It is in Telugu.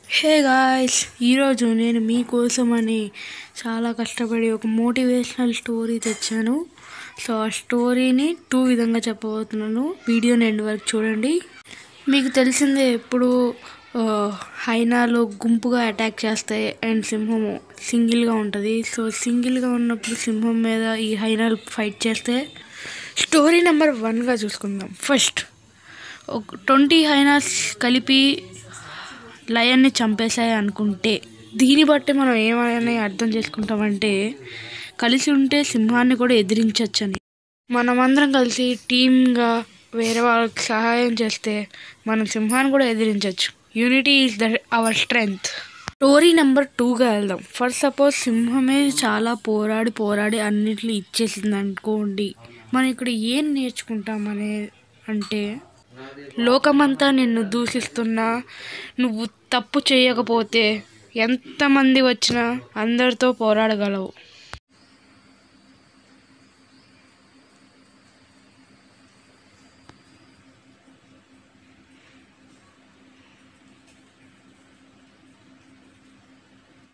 హే గాయ్స్ ఈరోజు నేను మీకోసమని చాలా కష్టపడి ఒక మోటివేషనల్ స్టోరీ తెచ్చాను సో ఆ స్టోరీని టూ విధంగా చెప్పబోతున్నాను వీడియోని ఎండ్ వరకు చూడండి మీకు తెలిసిందే ఎప్పుడు ఆ, హైనాలు గుంపుగా అటాక్ చేస్తాయి అండ్ సింహము సింగిల్గా ఉంటుంది సో సింగిల్గా ఉన్నప్పుడు సింహం మీద ఈ హైనాలు ఫైట్ చేస్తే స్టోరీ నెంబర్ వన్గా చూసుకుందాం ఫస్ట్ ఒక ట్వంటీ హైనాస్ కలిపి లయన్ని చంపేశాయి అనుకుంటే దీన్ని బట్టి మనం ఏమని అర్థం చేసుకుంటామంటే కలిసి ఉంటే సింహాన్ని కూడా ఎదిరించవచ్చని మనమందరం కలిసి టీమ్గా వేరే వాళ్ళకి సహాయం చేస్తే మనం సింహాన్ని కూడా ఎదిరించవచ్చు unity is the our strength story number టూగా వెళ్దాం ఫర్ సపోజ్ సింహమే చాలా పోరాడి పోరాడి అన్నిటిని ఇచ్చేసింది అనుకోండి మనం ఇక్కడ ఏం నేర్చుకుంటామనే అంటే లోకమంతా నిన్ను దూషిస్తున్నా నువ్వు తప్పు చేయకపోతే ఎంతమంది వచ్చినా అందరితో పోరాడగలవు